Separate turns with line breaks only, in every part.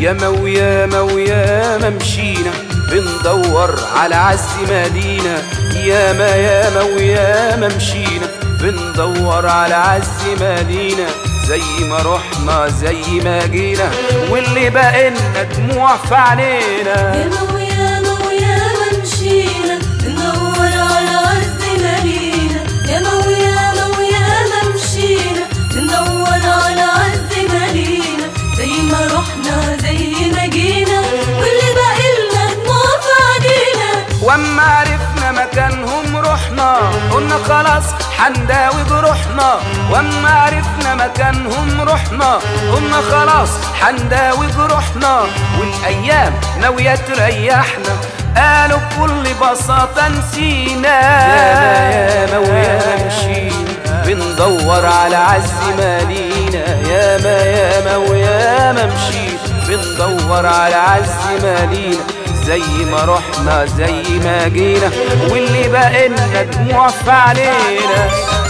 ياما وياما وياما مشينا بندور على عز مدينة ياما ياما وياما مشينا بندور على عز مدينة زي ما رحنا زي ما جينا واللي بقينا دموع في عينينا
ياما وياما وياما مشينا ندور على عز مدينة ياما وياما وياما مشينا ندور على عز مدينة زي ما رحنا زي ما جينا واللي بقيلنا دموع في عينينا
واما عرفنا مكانهم رحنا قلنا خلاص حنداوي جروحنا واما عرفنا مكانهم رحنا قلنا خلاص حنداوي جروحنا والايام ناويه تريحنا قالوا بكل بساطه نسينا ياما وياما مشينا بندور على عز مالينا ياما ياما وياما مشينا بندور على عز مالينا زي ما رحنا زي ما جينا واللي بقينا دموع في علينا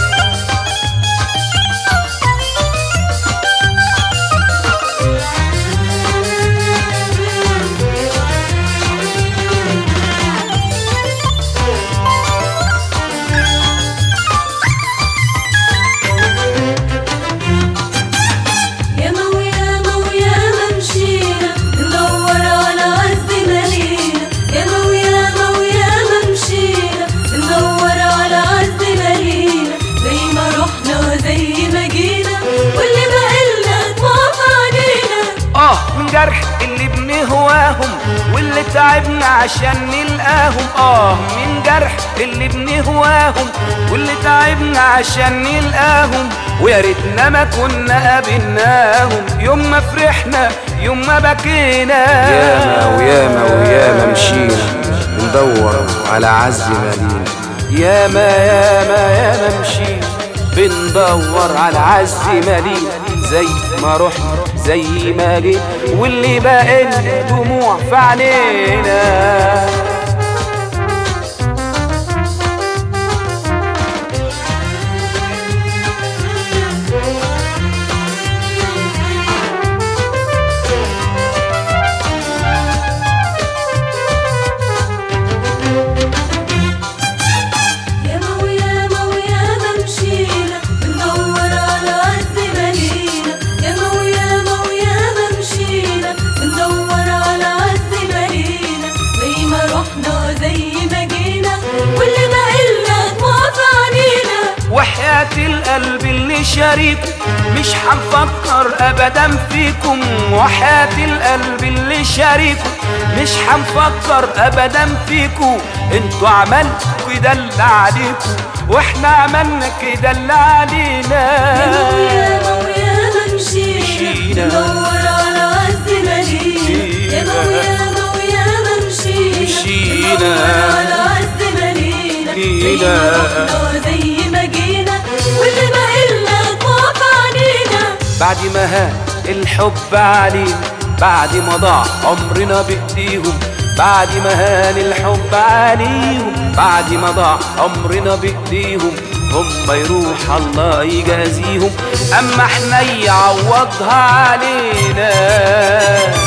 ياما وياما وياما مشينا ندور على عز مدينة ياما وياما وياما مشينا ندور على عز مدينة زي ما رحنا زي ما جينا واللي بقيلنا دموع في عينينا
اه من جرح اللي بنهواهم واللي تعبنا عشان نلقاهم اه من جرح اللي بنهواهم واللي تعبنا عشان نلقاهم ويا ريتنا ما كنا قابلناهم يوم ما فرحنا يوم ما بكينا
ياما وياما وياما مشينا بندور على عز مدينة
ياما ياما ياما مشينا بندور على عز مدينة زي ما رحنا زي ما جينا واللي بقينا دموع في عينينا
ياما وياما وياما مشينا بندور على عز مدينة ياما وياما وياما مشينا بندور على عز مدينة زي ما رحنا زي ما جينا واللي بقيلنا دموع في عينينا
وحياة القلب اللي شريكم مش هنفكر ابدا فيكم وحياة القلب اللي شريكم مش هنفكر ابدا فيكم انتوا عملتوا كده اللي عليكم واحنا عملنا كده اللي علينا
ياما وياما وياما مشينا
مشينا.
ندور على عز مدينة ياما وياما وياما مشينا
مشينا.
ندور على عز مدينة زي ما
مشينا.
رحنا زي ما جينا واللي بقيلنا دموع في عينينا
بعد ما هان الحب علينا بعد ما ضاع عمرنا بايديهم بعد ما هان الحب عليهم بعد ما ضاع عمرنا بايديهم هم يروح الله يجازيهم اما احنا يعوضها علينا